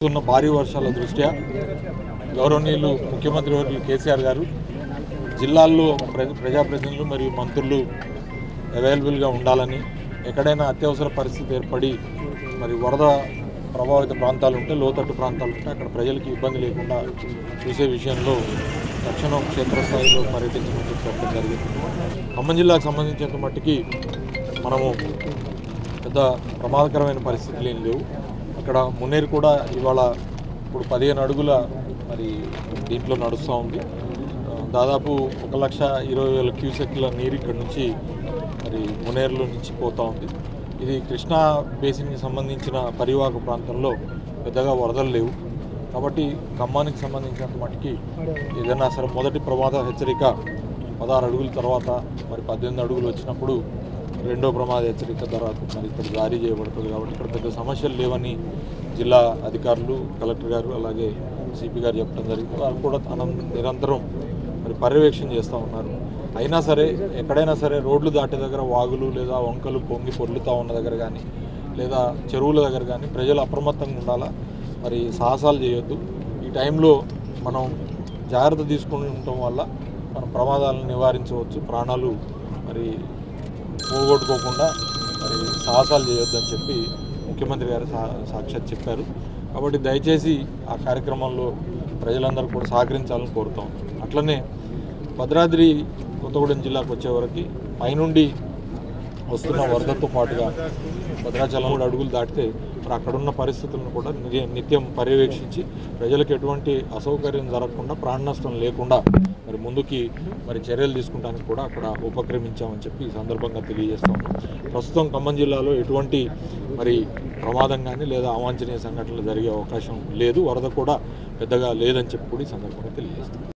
వస్తున్న భారీ వర్షాల దృష్ట్యా గౌరవనీయులు ముఖ్యమంత్రి వర్యులు కేసీఆర్ గారు జిల్లాల్లో ప్ర ప్రజాప్రతినిధులు మరియు మంత్రులు అవైలబుల్గా ఉండాలని ఎక్కడైనా అత్యవసర పరిస్థితి ఏర్పడి మరి వరద ప్రభావిత ప్రాంతాలు ఉంటే లోతట్టు ప్రాంతాలు ఉంటే అక్కడ ప్రజలకి ఇబ్బంది లేకుండా చూసే విషయంలో తక్షణం క్షేత్రస్థాయిలో పర్యటించమని చెప్పి చెప్పడం జరిగింది ఖమ్మం జిల్లాకు సంబంధించినంత మట్టికి మనము పెద్ద ప్రమాదకరమైన పరిస్థితులు ఏం లేవు అక్కడ మున్నేరు కూడా ఇవాళ ఇప్పుడు పదిహేను అడుగుల మరి దీంట్లో నడుస్తూ ఉంది ఆ, దాదాపు ఒక లక్ష ఇరవై వేల క్యూసెక్ల నీరు ఇక్కడ నుంచి మరి మునేరులో నుంచి పోతూ ఉంది ఇది కృష్ణా బేసిన్కి సంబంధించిన పరివాహక ప్రాంతంలో పెద్దగా వరదలు లేవు కాబట్టి ఖమ్మానికి సంబంధించినంత మటుకి ఏదైనా సరే మొదటి ప్రమాద హెచ్చరిక పదహారు అడుగుల తర్వాత మరి పద్దెనిమిది అడుగులు వచ్చినప్పుడు రెండో ప్రమాద హెచ్చరిక తర్వాత మరి ఇక్కడ జారీ చేయబడుతుంది కాబట్టి ఇక్కడ పెద్ద సమస్యలు లేవని జిల్లా అధికారులు కలెక్టర్ గారు అలాగే సిపి గారు చెప్పడం జరిగింది వారు కూడా అనం నిరంతరం మరి పర్యవేక్షణ చేస్తూ ఉన్నారు అయినా సరే ఎక్కడైనా సరే రోడ్లు దాటే దగ్గర వాగులు లేదా వంకలు పొంగి పొర్లుతూ ఉన్న దగ్గర కానీ లేదా చెరువుల దగ్గర కానీ ప్రజలు అప్రమత్తంగా ఉండాలా మరి సాహసాలు చేయొద్దు ఈ టైంలో మనం జాగ్రత్త తీసుకుని ఉండటం వల్ల మనం ప్రమాదాలను నివారించవచ్చు ప్రాణాలు మరి పోగొట్టుకోకుండా మరి సాహసాలు చేయొద్దని చెప్పి ముఖ్యమంత్రి గారు సా సాక్షాత్ చెప్పారు కాబట్టి దయచేసి ఆ కార్యక్రమంలో ప్రజలందరూ కూడా సహకరించాలని కోరుతాం అట్లనే భద్రాద్రి కొత్తగూడెం జిల్లాకు వచ్చేవరకు పైనుండి వస్తున్న వరదతో పాటుగా భద్రాచలం కూడా అడుగులు దాటితే మరి అక్కడున్న పరిస్థితులను కూడా ని- నిత్యం పర్యవేక్షించి ప్రజలకు ఎటువంటి అసౌకర్యం జరగకుండా ప్రాణ నష్టం లేకుండా మరి ముందుకి మరి చర్యలు తీసుకుంటానికి కూడా అక్కడ ఉపక్రమించామని చెప్పి ఈ సందర్భంగా తెలియజేస్తాము ప్రస్తుతం ఖమ్మం జిల్లాలో ఎటువంటి మరి ప్రమాదం కానీ లేదా అవాంఛనీయ సంఘటనలు జరిగే అవకాశం లేదు వరద కూడా పెద్దగా లేదని చెప్పి కూడా ఈ సందర్భంగా తెలియజేస్తాం